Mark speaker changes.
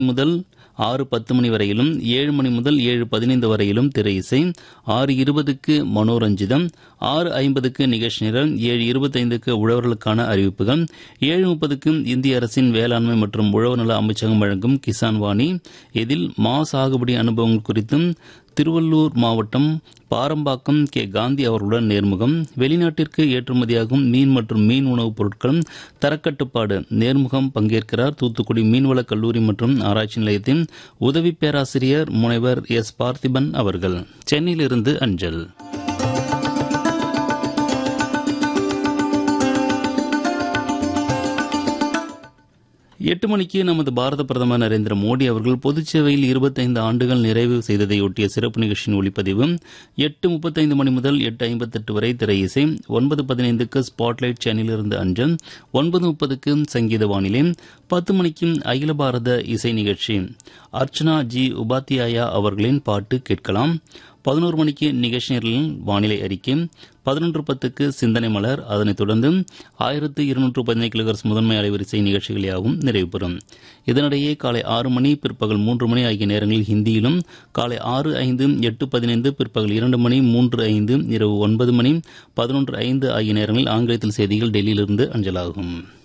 Speaker 1: முதல் ஆறு பத்து மணி வரையிலும் ஏழு மணி முதல் ஏழு பதினைந்து வரையிலும் திரை இசை ஆறு இருபதுக்கு மனோரஞ்சிதம் ஆறு ஐம்பதுக்கு நிகழ்ச்சி நிரல் ஏழு இருபத்தைந்துக்கு உழவர்களுக்கான அறிவிப்புகள் ஏழு முப்பதுக்கு இந்திய அரசின் வேளாண்மை மற்றும் உழவர் நல அமைச்சகம் வழங்கும் கிசான் வாணி இதில் மா சாகுபடி அனுபவங்கள் குறித்தும் திருவள்ளூர் மாவட்டம் பாரம்பாக்கம் கே காந்தி அவர்களுடன் நேர்முகம் வெளிநாட்டிற்கு ஏற்றுமதியாகும் மீன் மற்றும் மீன் உணவுப் பொருட்கள் தரக்கட்டுப்பாடு நேர்முகம் பங்கேற்கிறார் தூத்துக்குடி மீன்வள கல்லூரி மற்றும் ஆராய்ச்சி நிலையத்தின் உதவி பேராசிரியர் முனைவர் எஸ் பார்த்திபன் அவர்கள் சென்னையிலிருந்து அஞ்சல் எட்டு மணிக்கு நமது பாரத பிரதமர் நரேந்திர மோடி அவர்கள் பொதுச் சேவையில் இருபத்தைந்து ஆண்டுகள் நிறைவு செய்ததையொட்டிய சிறப்பு நிகழ்ச்சியின் ஒளிப்பதிவு எட்டு முப்பத்தைந்து மணி முதல் எட்டு ஐம்பத்தெட்டு வரை திரை இசை ஒன்பது பதினைந்துக்கு ஸ்பாட்லைட் சேனலிலிருந்து அஞ்சல் ஒன்பது முப்பதுக்கு சங்கீத வானிலை பத்து மணிக்கு அகில பாரத இசை நிகழ்ச்சி அர்ச்சனா ஜி உபாத்தியாயா அவர்களின் பாட்டு கேட்கலாம் பதினோரு மணிக்கு நிகழ்ச்சி நிரலில் வானிலை அறிக்கை பதினொன்று பத்துக்கு சிந்தனை மலர் அதனைத் தொடர்ந்து ஆயிரத்து இருநூற்று பதினைந்து கிலோகர்ஸ் முதன்மை அலைவரிசை நிகழ்ச்சிகள் யாவும் நிறைவு பெறும் இதனிடையே காலை ஆறு மணி பிற்பகல் மூன்று மணி ஆகிய நேரங்களில் ஹிந்தியிலும் காலை ஆறு ஐந்து எட்டு பதினைந்து பிற்பகல் இரண்டு மணி மூன்று ஐந்து இரவு ஒன்பது மணி பதினொன்று ஐந்து ஆகிய நேரங்களில் ஆங்கிலத்தில் செய்திகள் டெல்லியிலிருந்து அஞ்சலாகும்